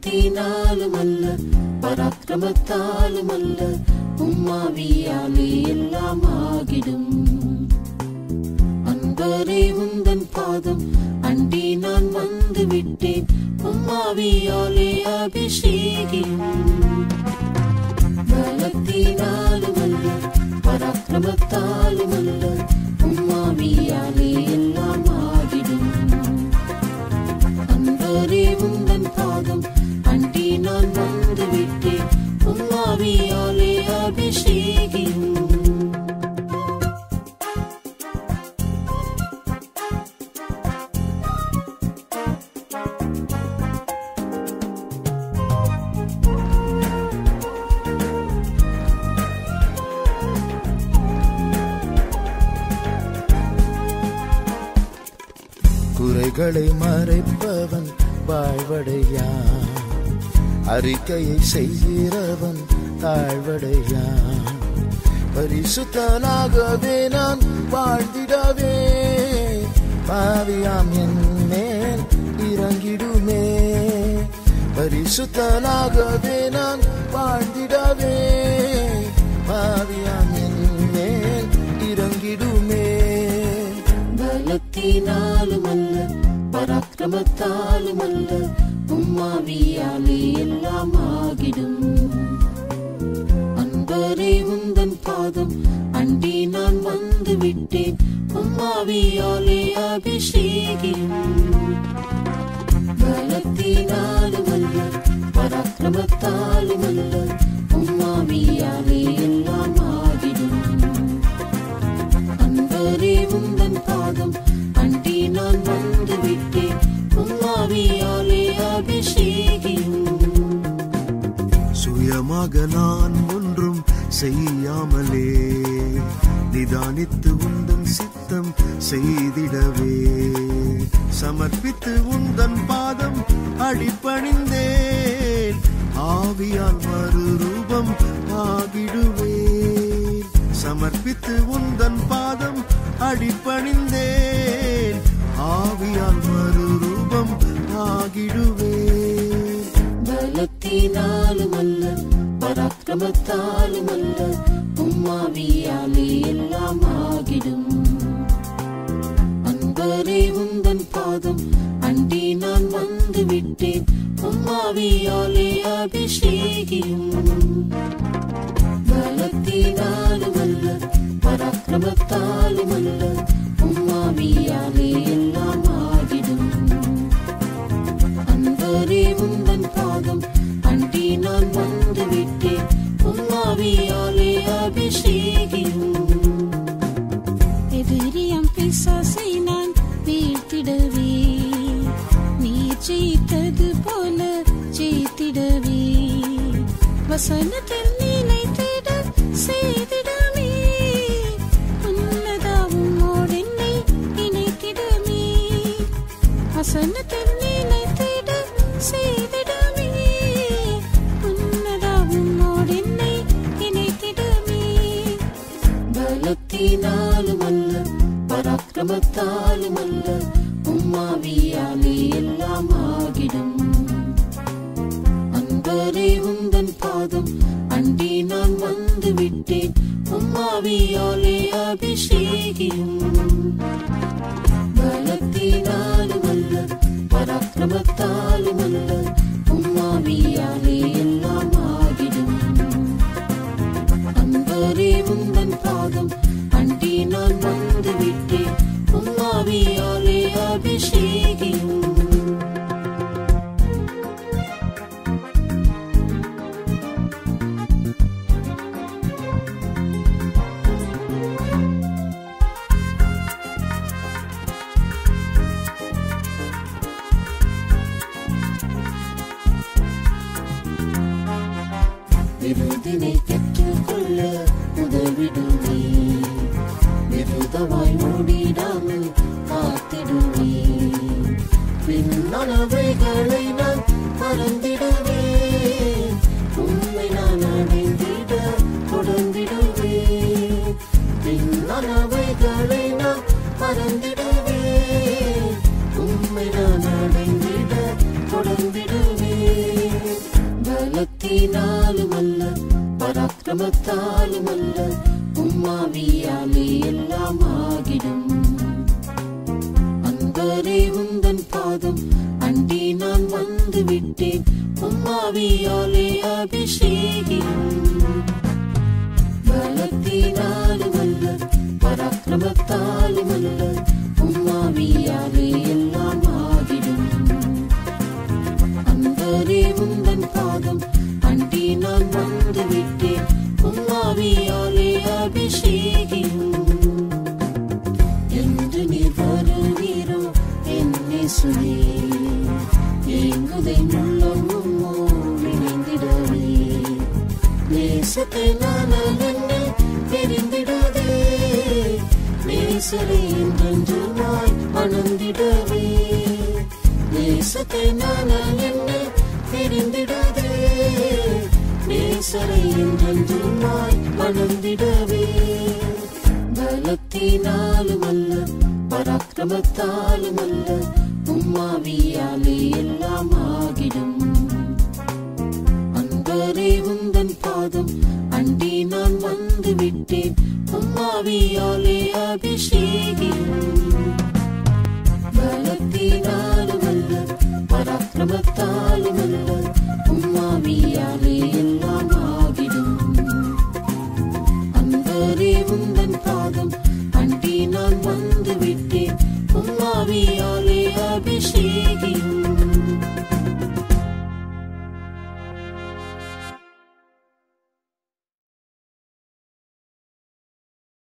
பலத்தினாலும் அல்ல பராக்கிரமத்தாலும் அல்ல உம்மாவியாலே எல்லாம் ஆகிடும் அன்பரே உந்தன் பாதம் அண்டி நான் வந்து விட்டேன் உம்மாவியாலே அபிஷேகியும் பலத்தினாலும் அல்ல பராக்கிரமத்தாலும் அல்ல உம்மாவியாலே எல்லாம் ஆகிடும் அன்பரே உந்தன் பாதம் அண்டி நான் வந்து விட்டேன் உம்மாவியாலே அபிஷேகியும் குறைகளை மறைப்பவன் வாழ்வடையான் அறிக்கையை செய்கிறவன் தாழ்வடையான் பரிசுத்தனாகவே நான் வாழ்ந்திடவே பாவியாம் என் மேல் இறங்கிடுமே பரிசுத்தனாகவே நான் வாழ்ந்திடவே பாவியாம் என் மேல் இறங்கிடுமே பலத்தினாலும் அல்ல பராக்கிரமத்தாலும் அல்ல உம்மாவியாலே எல்லாம் ஆகிடும் அன்பரே உந்தன் பாதம் அண்டி நான் வந்து விட்டேன் உம்மாவியாலே அபிஷேகியும் பலத்தினாலும் அல்ல பராக்கிரமத்தாலும் அல்ல உம்மாவியாலே எல்லாம் ஆகிடும் அன்பரே உந்தன் பாதம் அண்டி நான் வந்து விட்டேன் உம்மாவியாலே அபிஷேகியும் சுயமாக நான் ஒன்றும் செய்யாமலே நிதானித்து உந்தன் சித்தம் செய்திடவே சமர்ப்பித்து உந்தன் பாதம் அடிப்பணிந்தேன் ஆவியால் மறுரூபம் ஆகிடுவேன் சமர்ப்பித்து உந்தன் பாதம் அடிப்பணிந்தேன் ஆவியால் மறுரூபம் ஆகிடுவேன் பலத்தினாலும் அல்ல பராக்கிரமத்தாலும் அல்ல உம்மாவியாலே எல்லாம் ஆகிடும் அன்பரே உந்தன் பாதம் அண்டி நான் வந்து விட்டேன் உம்மாவியாலே அபிஷேகியும் பலத்தினாலும் அல்ல பராக்கிரமத்தாலும் அல்ல உம்மாவியாலே எல்லாம் ஆகிடும் அன்பரே உந்தன் பாதம் அண்டி நான் வந்து விட்டேன் உம்மாவியாலே அபிஷேகியும் எதிரியம் பிசாசை நான் வீழ்த்திடவே நீ ஜெயித்தது போல ஜெயித்திடவே வசனத்தில் நினைத்திட செய்திடமே உன்னதாவும் என்னை இணைத்திடமே வசனத்தில் நினைத்திட செய்திடமே உன்னதாவும் என்னை இணைத்திடமே பலத்தினாலும் அல்ல பராக்கிரமத்தாலும் அல்ல உம்மாவியாலே எல்லாம் ஆகிடும் அன்பரே உந்தன் பாதம் அண்டி நான் வந்து விட்டேன் உம்மாவியாலே அபிஷேகியும் பலத்தினாலும் அல்ல பராக்கிரமத்தாலும் அல்ல உம்மாவியாலே எல்லாம் ஆகிடும் அன்பரே உந்தன் பாதம் அண்டி நான் வந்து விட்டேன் உம்மாவியாலே அபிஷேகியும் விருதினை பெற்றுக்கொள்ள உதவிடுவே விருதமாய் மூடிடாமல் காத்திடுவே பின்னவைகளை நான் மறந்திடுவே உண்மை நான் அடைந்திட தொடர்ந்திடுவே பின்னவைகளை நான் மறந்திடுவே உண்மை நான் அடைந்திட தொடர்ந்திடுவே பராக்கிரமத்தாலும் அல்ல உம்மாவியாலே எல்லாம் ஆகிடும் அன்பரே உந்தன் பாதம் அண்டி நான் வந்து விட்டேன் உம்மாவியாலே அபிஷேகியும் பலத்தினாலும் அல்ல பராக்கிரமத்தாலும் அல்ல உம்மாவியாலே எல்லாம் ஆகிடும் அன்பரே உந்தன் பாதம் அண்டி நான் வந்து விட்டேன் உம்மாவியாலே அபிஷேகியும் என்று நீர் வருவீரோ என்னை சுனே ஏங்குதை உள்ளமும்மோ இணைந்திடவே நேசத்தை நான் என்னை தெரிந்திடவே நேசரை என்றென்றுமாய் மணந்திடவே நேசத்தை நான் என்னை தெரிந்திடவே நேசரை என்றென்றுமாய் மணந்திடவே பலத்தினாலும் அல்ல பராக்கிரமத்தாலும் அல்ல உம்மாவியாலே எல்லாம் ஆகிடும் அன்பரே உந்தன் பாதம் அண்டி நான் வந்து விட்டேன் உம்மாவியாலே அபிஷேகியும்